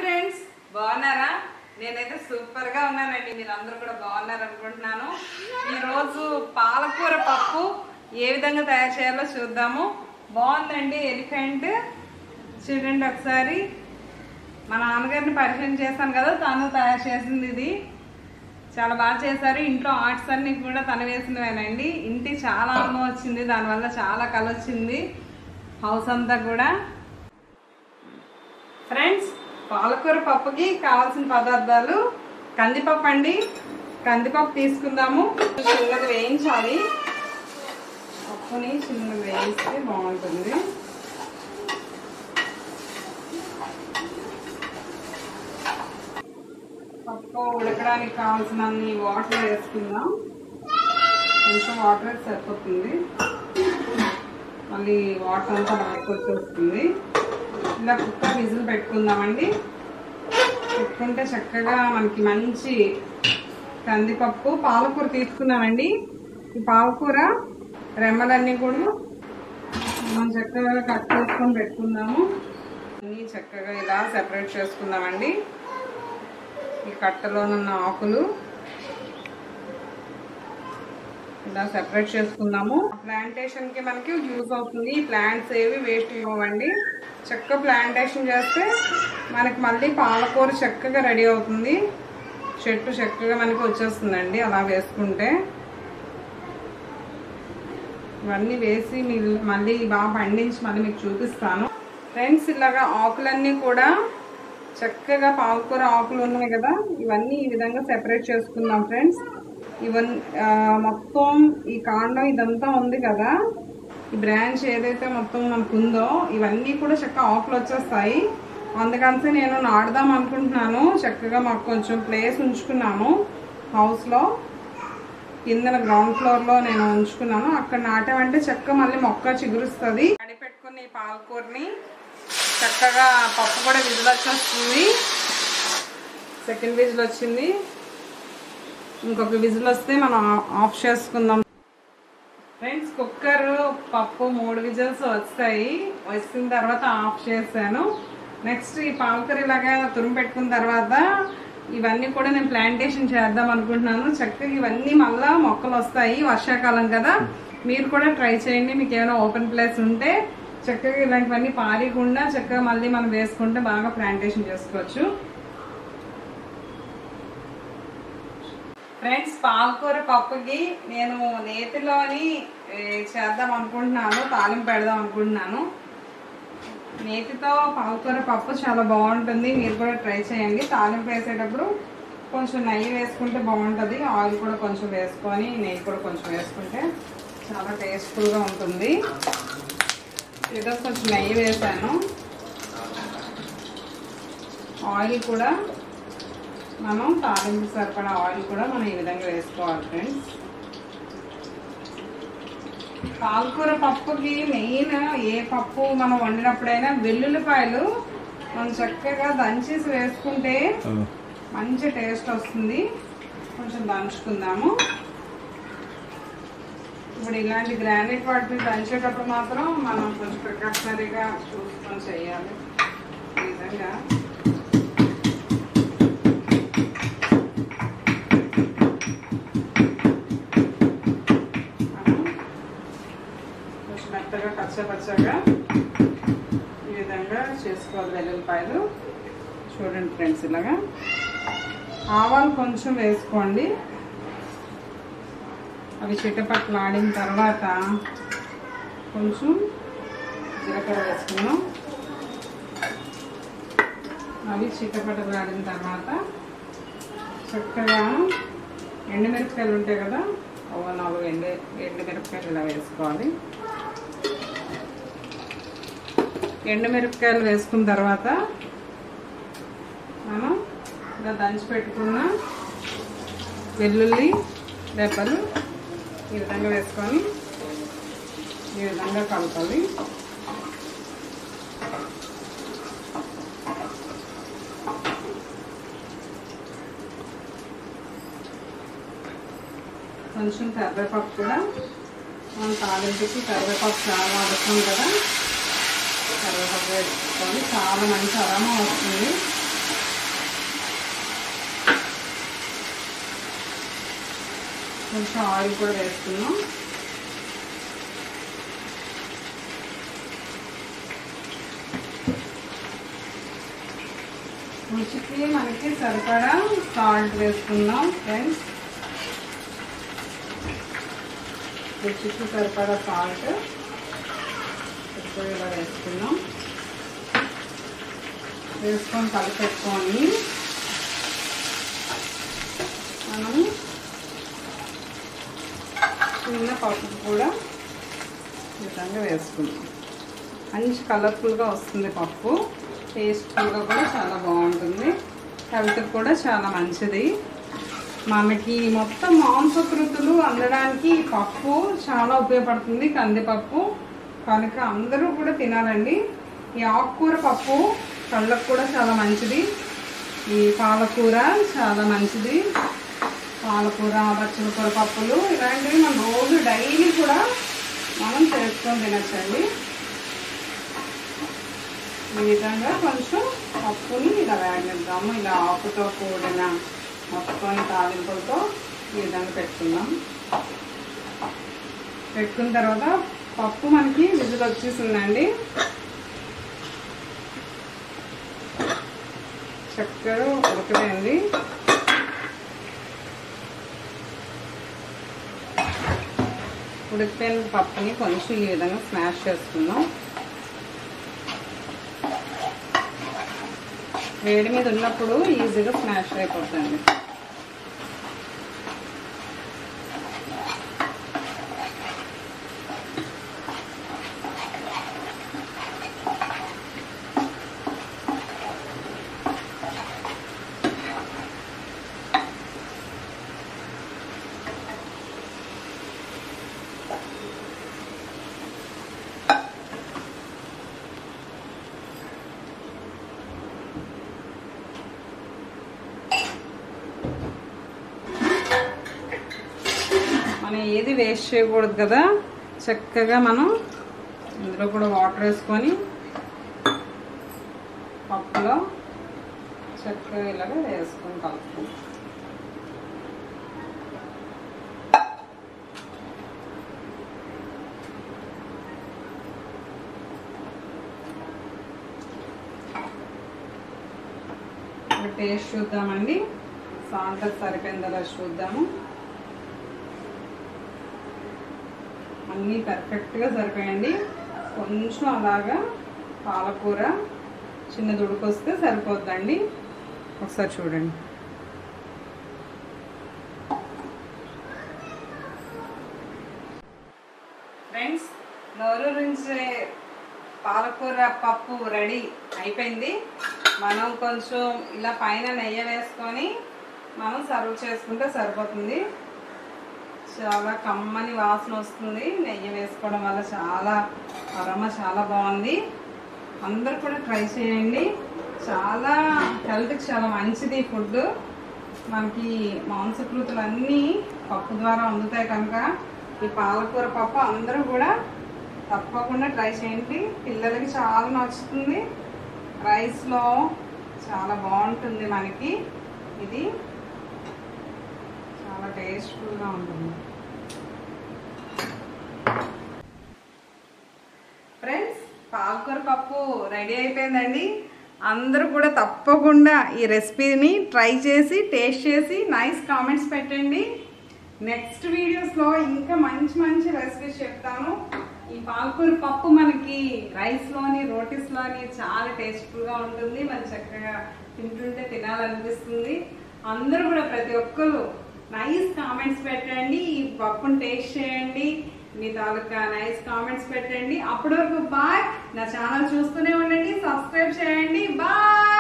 friends బాగున్నారా నేనైతే super గా ఉన్నానండి మీరు అందరూ కూడా బాగున్నారు అనుకుంటున్నాను ఈ రోజు పాలకూర పప్పు ఏ విధంగా తయారు చేయాలో చూద్దాము బాగుందండి ఎలిఫెంట్ చూడండి ఒకసారి మా నాన్నగారిని పరిచయం చేశాను కదా తను తయారు చేసింది ఇది చాలా బాగా చేశారు ఇంట్లో ఆర్ట్స్ అన్ని కూడా తను వేసినవేనండి ఇంటి చాలా అందం వచ్చింది దానివల్ల చాలా కళ వచ్చింది హౌస్ అంతా కూడా ఫ్రెండ్స్ పాలకూర పప్పుకి కావాల్సిన పదార్థాలు కందిపప్పు అండి కందిపప్పు తీసుకుందాము చిన్నది వేయించాలి పప్పుని చిన్నది వేయిస్తే బాగుంటుంది పప్పు ఉడకడానికి కావాల్సిన వాటర్ వేసుకుందాం కొంచెం వాటర్ అయితే సరిపోతుంది మళ్ళీ వాటర్ అంతా బయటకు వచ్చేస్తుంది ఇలా కుక్కర్ విజిల్ పెట్టుకుందామండి పెట్టుకుంటే చక్కగా మనకి మంచి కందిపప్పు పాలకూర తీసుకున్నామండి ఈ పాలకూర రెమ్మలన్నీ కూడా మనం చక్కగా కట్ చేసుకొని పెట్టుకుందాము అన్నీ చక్కగా ఇలా సెపరేట్ చేసుకుందామండి ఈ కట్టలోనున్న ఆకులు ఇలా సెపరేట్ చేసుకుందాము ప్లాంటేషన్ కి మనకి యూజ్ అవుతుంది ఈ ప్లాంట్స్ ఏవి వేస్ట్ ఇవ్వండి చక్కగా ప్లాంటేషన్ చేస్తే మనకి మళ్ళీ పాలకూర చక్కగా రెడీ అవుతుంది చెట్టు చక్కగా మనకి వచ్చేస్తుందండి అలా వేసుకుంటే ఇవన్నీ వేసి మీరు మళ్ళీ బాగా పండించి మళ్ళీ మీకు చూపిస్తాను ఫ్రెండ్స్ ఇలాగా ఆకులన్నీ కూడా చక్కగా పాలకూర ఆకులు ఉన్నాయి కదా ఇవన్నీ ఈ విధంగా సెపరేట్ చేసుకుందాం ఫ్రెండ్స్ ఇవన్నీ ఆ, మొత్తం ఈ కాండం ఇదంతా ఉంది కదా ఈ బ్రాంచ్ ఏదైతే మొత్తం మనకు ఉందో ఇవన్నీ కూడా చక్కగా ఆకులు వచ్చేస్తాయి అందుకని నేను నాటుదాం అనుకుంటున్నాను చక్కగా మాకు కొంచెం ప్లేస్ ఉంచుకున్నాము హౌస్లో కింద గ్రౌండ్ ఫ్లోర్ లో నేను ఉంచుకున్నాను అక్కడ నాటామంటే చక్కగా మళ్ళీ మొక్క చిగురుస్తుంది కడి పెట్టుకుని ఈ పాలకూరని చక్కగా పప్పు కూడా విజిల్ వచ్చేస్తుంది సెకండ్ విజిల్ వచ్చింది ఇంకొక విజిల్ వస్తే మనం ఆఫ్ చేసుకుందాం ఫ్రెండ్స్ కుక్కర్ పప్పు మూడు విజిల్స్ వస్తాయి వచ్చిన తర్వాత ఆఫ్ చేశాను నెక్స్ట్ ఈ పాలకూర ఇలాగా తురుము పెట్టుకున్న తర్వాత ఇవన్నీ కూడా నేను ప్లాంటేషన్ చేద్దాం అనుకుంటున్నాను చక్కగా ఇవన్నీ మళ్ళా మొక్కలు వస్తాయి వర్షాకాలం కదా మీరు కూడా ట్రై చేయండి మీకు ఏమైనా ఓపెన్ ప్లేస్ ఉంటే చక్కగా ఇలాంటివన్నీ పారీకుండా చక్కగా మళ్ళీ మనం వేసుకుంటే బాగా ప్లాంటేషన్ చేసుకోవచ్చు ఫ్రెండ్స్ పాలకూర పప్పుకి నేను నేతిలోని ఏ, చేద్దాం అనుకుంటున్నాను తాలింపు పెడదాం అనుకుంటున్నాను నేతితో పాలకూర పప్పు చాలా బాగుంటుంది మీరు కూడా ట్రై చేయండి తాలింపు వేసేటప్పుడు కొంచెం నెయ్యి వేసుకుంటే బాగుంటుంది ఆయిల్ కూడా కొంచెం వేసుకొని నెయ్యి కూడా కొంచెం వేసుకుంటే చాలా టేస్ట్ఫుల్గా ఉంటుంది ఏదో కొంచెం నెయ్యి వేసాను ఆయిల్ కూడా మనం తాలింపు సరిపడా ఆయిల్ కూడా మనం ఈ విధంగా వేసుకోవాలి ఫ్రెండ్స్ పాలకూర పప్పుకి మెయిన్ ఏ పప్పు మనం వండినప్పుడైనా వెల్లుల్లిపాయలు మనం చక్కగా దంచేసి వేసుకుంటే మంచి టేస్ట్ వస్తుంది కొంచెం దంచుకుందాము ఇప్పుడు ఇలాంటి గ్రానైట్ వాటిని దంచేటప్పుడు మాత్రం మనం కొంచెం ప్రికాషనరీగా చూసుకొని చేయాలి ఈ విధంగా మనం కొంచెం మెత్తగా పచ్చపచ్చగా ఈ విధంగా చేసుకోవాలి వెల్లుల్లిపాయలు చూడండి ఫ్రెండ్స్ ఇలాగా ఆవాలు కొంచెం వేసుకోండి అవి చిట్టపట్లు ఆడిన తర్వాత కొంచెం జీలకర్ర వేసుకున్నాం అవి చిట్టపట్టలు ఆడిన తర్వాత చక్కగా ఎండుమిరపకాయలు ఉంటాయి కదా ఒక నాలుగు ఎండు ఎండుమిరపకాయలు ఇలా వేసుకోవాలి ఎండుమిరపకాయలు వేసుకున్న తర్వాత మనం ఇలా దంచి పెట్టుకున్న వెల్లుల్లి రెప్పలు ఈ విధంగా వేసుకొని ఈ విధంగా కలపాలి కొంచెం కరివేపాకు కూడా మనం తాలింపుకి కరివేపాకు చాలా అవసరం కదా కరివేపాకు వేసుకొని చాలా మంచి అరమ వస్తుంది కొంచెం ఆయిల్ కూడా వేస్తున్నాం రుచికి మనకి సరిపడా సాల్ట్ వేసుకుందాం ఫ్రెండ్స్ రుచికి సరిపడా సాల్ట్ ఎక్కువ వేసుకుందాం వేసుకొని కలిపెట్టుకొని మనం చిన్న పప్పు కూడా ఈ విధంగా వేసుకుందాం మంచి కలర్ఫుల్గా వస్తుంది పప్పు టేస్ట్ఫుల్గా కూడా చాలా బాగుంటుంది హెల్త్కి కూడా చాలా మంచిది మనకి మొత్తం మాంసకృతులు అందడానికి ఈ పప్పు చాలా ఉపయోగపడుతుంది కందిపప్పు కనుక అందరూ కూడా తినాలండి ఈ ఆకుకూర పప్పు కళ్ళకు కూడా చాలా మంచిది ఈ పాలకూర చాలా మంచిది పాలకూర బచ్చల కూర పప్పులు ఇలాంటివి మనం రోజు డైలీ కూడా మనం చేసుకొని తినచ్చండి ఈ విధంగా కొంచెం పప్పుని ఇలా వేగనిద్దాము ఇలా ఆకుతో కూడిన మొత్తం తాలింపులతో ఈ విధంగా పెట్టుకుందాం పెట్టుకున్న తర్వాత పప్పు మనకి విజిల్ వచ్చేసిందండి చక్కగా ఉడకదండి ఉడికిపోయిన పప్పుని కొంచెం ఈ విధంగా స్మాష్ చేసుకుందాం వేడి మీద ఉన్నప్పుడు ఈజీగా స్మాష్ అయిపోతుంది మనం ఏది వేస్ట్ చేయకూడదు కదా చక్కగా మనం ఇందులో కూడా వాటర్ వేసుకొని పప్పులో చక్కగా ఇలాగ వేసుకొని కలుపుకుంటాం ఇప్పుడు టేస్ట్ చూద్దామండి సాల్ట్ సరిపోయిందో చూద్దాము అన్నీ పర్ఫెక్ట్గా సరిపోయండి కొంచెం అలాగా పాలకూర చిన్న దుడుకొస్తే సరిపోద్దండి ఒకసారి చూడండి ఫ్రెండ్స్ నోరూరించే పాలకూర పప్పు రెడీ అయిపోయింది మనం కొంచెం ఇలా పైన నెయ్యి వేసుకొని మనం సర్వ్ చేసుకుంటే సరిపోతుంది చాలా కమ్మని వాసన వస్తుంది నెయ్యి వేసుకోవడం వల్ల చాలా అరమ చాలా బాగుంది అందరు కూడా ట్రై చేయండి చాలా హెల్త్కి చాలా మంచిది ఫుడ్ మనకి మాంసకృతులు అన్నీ పప్పు ద్వారా అందుతాయి కనుక ఈ పాలకూర పప్పు అందరూ కూడా తప్పకుండా ట్రై చేయండి పిల్లలకి చాలా నచ్చుతుంది రైస్లో చాలా బాగుంటుంది మనకి ఇది చాలా టేస్ట్ఫుల్గా ఉంటుంది ఫ్రెండ్స్ పాలకూర పప్పు రెడీ అయిపోయిందండి అందరూ కూడా తప్పకుండా ఈ రెసిపీని ట్రై చేసి టేస్ట్ చేసి నైస్ కామెంట్స్ పెట్టండి నెక్స్ట్ వీడియోస్లో ఇంకా మంచి మంచి రెసిపీస్ చెప్తాను ఈ పాలకూర పప్పు మనకి రైస్లోని రోటీస్లోని చాలా టేస్ట్ఫుల్గా ఉంటుంది మరి చక్కగా తింటుంటే తినాలనిపిస్తుంది అందరూ కూడా ప్రతి ఒక్కరు నైస్ కామెంట్స్ పెట్టండి ఈ పప్పును టేస్ట్ చేయండి మీ తాలూకా నైస్ కామెంట్స్ పెట్టండి అప్పటి వరకు బాయ్ నా ఛానల్ చూస్తూనే ఉండండి సబ్స్క్రైబ్ చేయండి బాయ్